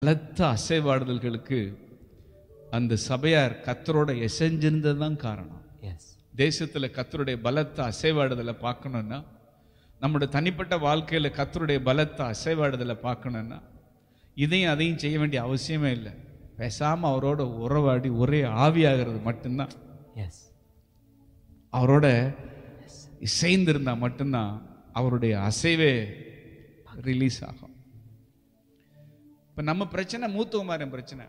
பலத்த அசைவாடுதல்களுக்கு அந்த சபையார் கத்தரோட எசைஞ்சிருந்தது தான் காரணம் எஸ் தேசத்துல கத்தருடைய பலத்த அசைவாடுதலை பார்க்கணும்னா நம்முடைய தனிப்பட்ட வாழ்க்கையில கத்தருடைய பலத்த அசைவாடுதலை பார்க்கணும்னா இதையும் அதையும் செய்ய வேண்டிய அவசியமே இல்லை பேசாம அவரோட உறவாடி ஒரே ஆவியாகிறது மட்டும்தான் எஸ் அவரோட இசைந்திருந்தா மட்டும்தான் அவருடைய அசைவே ரிலீஸ் ஆகும் இப்ப நம்ம பிரச்சனை மூத்தகுமாரன் பிரச்சனை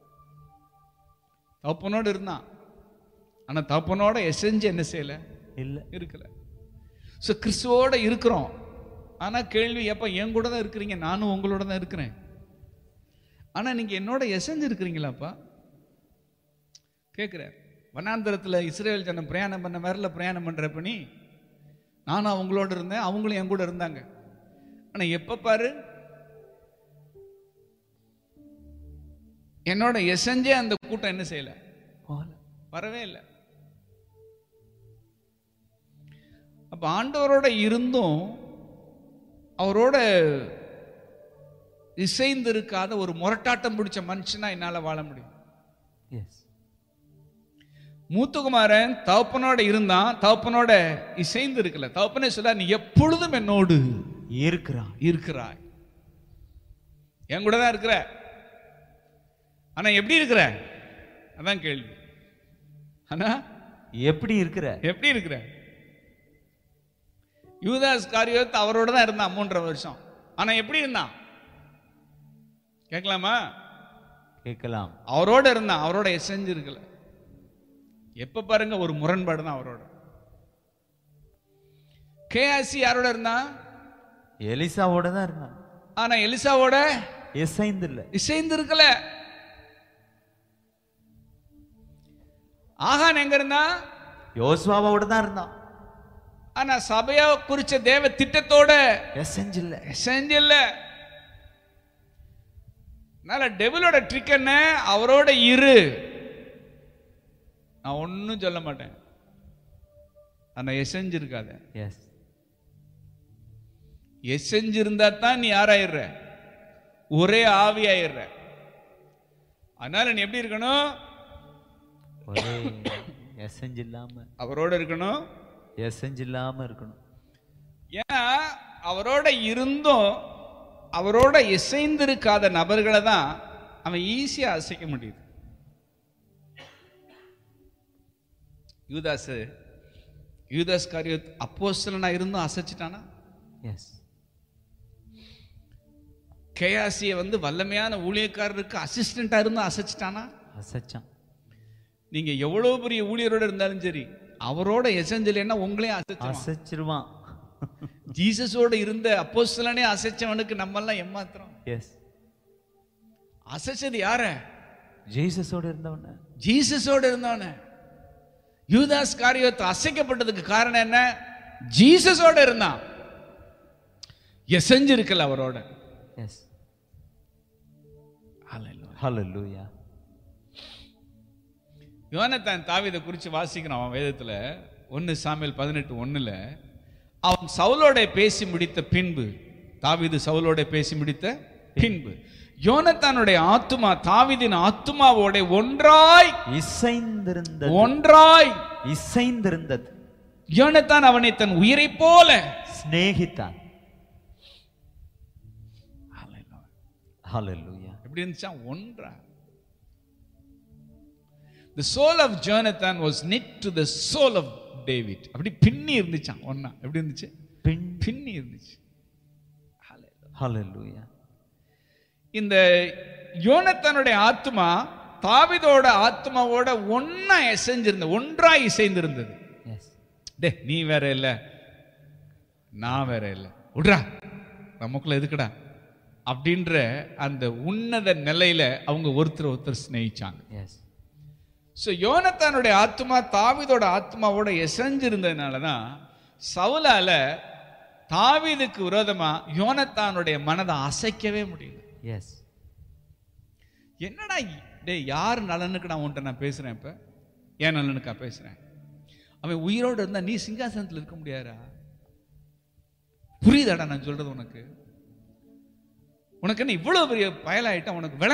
தப்பனோடு இருந்தான் ஆனா தப்பனோட எசைஞ்சு என்ன செய்யல இல்ல இருக்கல ஸோ கிறிஸ்துவோட இருக்கிறோம் ஆனா கேள்வி எப்ப என் கூட தான் இருக்கிறீங்க நானும் உங்களோட தான் இருக்கிறேன் ஆனா நீங்க என்னோட எசைஞ்சு இருக்கிறீங்களாப்பா கேட்குறேன் வனாந்தரத்துல இஸ்ரேல் ஜனம் பிரயாணம் பண்ண மாதிரில பிரயாணம் பண்றப்ப நீ நானும் அவங்களோட இருந்தேன் அவங்களும் என் கூட இருந்தாங்க ஆனா எப்ப பாரு என்னோட எசைஞ்சே அந்த கூட்டம் என்ன செய்யல போல வரவே இல்லை அப்ப ஆண்டவரோட இருந்தும் அவரோட இசைந்து இருக்காத ஒரு முரட்டாட்டம் பிடிச்ச மனுஷனா என்னால வாழ முடியும் எஸ் மூத்தகுமாரன் தகப்பனோட இருந்தான் தகப்பனோட இசைந்து இருக்கல தகப்பனே சொல்ல நீ எப்பொழுதும் என்னோடு இருக்கிறான் இருக்கிறாய் என் கூட தான் இருக்கிற ஆனா எப்படி இருக்கிற அதான் கேள்வி ஆனா எப்படி இருக்கிற எப்படி இருக்கிற யூதாஸ் காரியத் அவரோட தான் இருந்தான் மூன்றரை வருஷம் ஆனா எப்படி இருந்தான் கேட்கலாமா கேட்கலாம் அவரோட இருந்தான் அவரோட எசைஞ்சு இருக்கல எப்ப பாருங்க ஒரு முரண்பாடு தான் அவரோட கேஆசி யாரோட இருந்தான் எலிசாவோட தான் இருந்தான் ஆனா எலிசாவோட இசைந்து இல்ல இசைந்து இருக்கல ஆகான் எங்க இருந்தான் யோசுவாவோட தான் இருந்தான் ஆனா சபையா குறிச்ச தேவ திட்டத்தோட எசைஞ்சு இல்ல செஞ்சு இல்ல அதனால டெவிலோட ட்ரிக் என்ன அவரோட இரு நான் ஒன்றும் சொல்ல மாட்டேன் ஆனா எசைஞ்சிருக்காத எஸ் எசைஞ்சிருந்தா தான் நீ யாராயிடுற ஒரே ஆவி ஆயிடுற அதனால நீ எப்படி இருக்கணும் ஒரே எசைஞ்சு இல்லாம அவரோட இருக்கணும் எசைஞ்சு இல்லாம இருக்கணும் ஏன்னா அவரோட இருந்தும் அவரோட இசைந்திருக்காத நபர்களை தான் அவன் ஈஸியா அசைக்க முடியுது யூதாஸ் யூதாஸ் காரியத் அப்போஸ்தலனா இருந்தும் அசைச்சிட்டானா எஸ் கேயாசிய வந்து வல்லமையான ஊழியக்காரருக்கு அசிஸ்டண்டா இருந்தும் அசைச்சிட்டானா அசைச்சான் நீங்க எவ்வளவு பெரிய ஊழியரோட இருந்தாலும் சரி அவரோட எசஞ்சலைன்னா உங்களையும் அசைச்சிருவான் அசைச்சிருவான் ஜீசஸோட இருந்த அப்போஸ்தலனே அசைச்சவனுக்கு நம்ம எல்லாம் ஏமாத்துறோம் எஸ் அசைச்சது யார ஜீசஸோட இருந்தவன ஜீசஸோட இருந்தவன யூதாஸ் காரியத்தை அசைக்கப்பட்டதுக்கு காரணம் என்ன ஜீசஸோட இருந்தான் எசைஞ்சிருக்கல அவரோட எஸ் Hallelujah. ஹalleluya யோனத்தான் தாவீதை குறித்து வாசிக்கிறோம் அவன் வேதத்துல ஒன்னு சாமியல் பதினெட்டு ஒண்ணுல அவன் சவுலோட பேசி முடித்த பின்பு தாவீது சவுலோட பேசி முடித்த பின்பு யோனத்தானுடைய ஆத்துமா தாவீதின் ஆத்துமாவோட ஒன்றாய் இசைந்திருந்தது ஒன்றாய் இசைந்திருந்தது யோனத்தான் அவனை தன் உயிரை போல சிநேகித்தான் ஹalleluya எப்படி இருந்துச்சா ஒன்றா The soul of Jonathan was knit to the soul of David. அப்படி பின்னி இருந்துச்சான் ஒன்னா எப்படி இருந்துச்சு பின் பின்னி இருந்துச்சு ஹalleluya இந்த யோனத்தானுடைய ஆத்மா தாவிதோட ஆத்மாவோட ஒன்னா இசைஞ்சிருந்த ஒன்றா இசைந்திருந்தது எஸ் டே நீ வேற இல்ல நான் வேற இல்ல விட்றா நமக்குள்ள எதுக்குடா அப்படின்ற அந்த உன்னத நிலையில அவங்க ஒருத்தர் ஒருத்தர் சிநேகிச்சாங்க எஸ் ஸோ யோனத்தானுடைய ஆத்மா தாவீதோட ஆத்மாவோட எசைஞ்சிருந்ததுனால தான் சவுலால தாவீதுக்கு விரோதமா யோனத்தானுடைய மனதை அசைக்கவே முடியல எஸ் என்னடா டேய் யார் நலனுக்கு நான் உன்ட்ட நான் பேசுறேன் இப்ப ஏன் நலனுக்கா பேசுறேன் அவன் உயிரோடு இருந்தா நீ சிங்காசனத்தில் இருக்க முடியாதா புரியுதாடா நான் சொல்றது உனக்கு உனக்கு என்ன இவ்வளவு பெரிய பயலாயிட்ட உனக்கு விளங்க